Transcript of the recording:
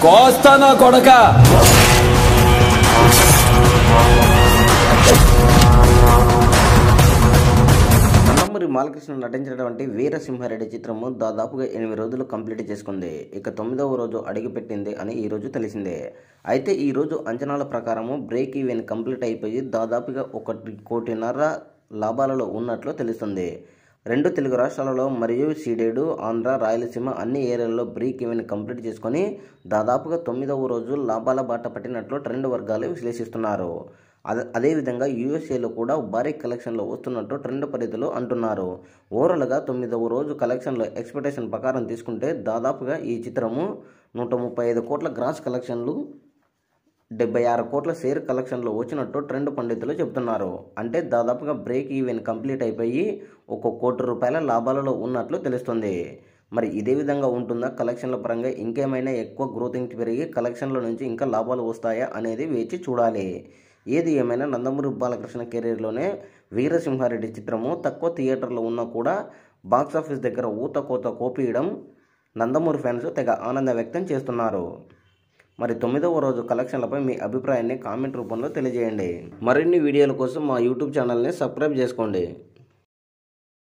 కోస్తా నా కొడక నందమూరి బాలకృష్ణ నటించినటువంటి వీరసింహారెడ్డి చిత్రము దాదాపుగా ఎనిమిది రోజులు కంప్లీట్ చేసుకుంది ఇక తొమ్మిదవ రోజు అడుగుపెట్టింది అని ఈ రోజు తెలిసిందే అయితే ఈ రోజు అంచనాల ప్రకారము బ్రేక్ ఈవెన్ కంప్లీట్ అయిపోయి దాదాపుగా ఒకటి కోటిన్నర లాభాలలో ఉన్నట్లు తెలుస్తుంది రెండు తెలుగు రాష్ట్రాలలో మరియు సీడేడు ఆంధ్ర రాయలసీమ అన్ని ఏరియాల్లో బ్రేక్ ఈవెన్ కంప్లీట్ చేసుకొని దాదాపుగా తొమ్మిదవ రోజు లాభాల బాట పట్టినట్లు ట్రెండ్ వర్గాలు విశ్లేషిస్తున్నారు అదే అదేవిధంగా యూఎస్ఏలో కూడా భారీ కలెక్షన్లు వస్తున్నట్టు ట్రెండ్ పరిధిలో అంటున్నారు ఓవరాల్గా తొమ్మిదవ రోజు కలెక్షన్లో ఎక్స్పెక్టేషన్ ప్రకారం తీసుకుంటే దాదాపుగా ఈ చిత్రము నూట ముప్పై ఐదు కోట్ల గ్రాస్ కలెక్షన్లు డెబ్బై ఆరు కోట్ల షేర్ కలెక్షన్లో వచ్చినట్టు ట్రెండ్ పండితులు చెబుతున్నారు అంటే దాదాపుగా బ్రేక్ ఈవెన్ కంప్లీట్ అయిపోయి ఒక కోటి రూపాయల లాభాలలో ఉన్నట్లు తెలుస్తుంది మరి ఇదే విధంగా ఉంటుందా కలెక్షన్ల పరంగా ఇంకేమైనా ఎక్కువ గ్రోతింగ్ పెరిగి కలెక్షన్ల నుంచి ఇంకా లాభాలు వస్తాయా అనేది వేచి చూడాలి ఏది ఏమైనా నందమూరి బాలకృష్ణ కెరీర్లోనే వీరసింహారెడ్డి చిత్రము తక్కువ థియేటర్లో ఉన్నా కూడా బాక్సాఫీస్ దగ్గర ఊత కోత కోపియడం నందమూరి ఫ్యాన్స్ తెగ ఆనందం వ్యక్తం చేస్తున్నారు మరి తొమ్మిదవ రోజు కలెక్షన్లపై మీ అభిప్రాయాన్ని కామెంట్ రూపంలో తెలియజేయండి మరిన్ని వీడియోల కోసం మా యూట్యూబ్ ఛానల్ని సబ్స్క్రైబ్ చేసుకోండి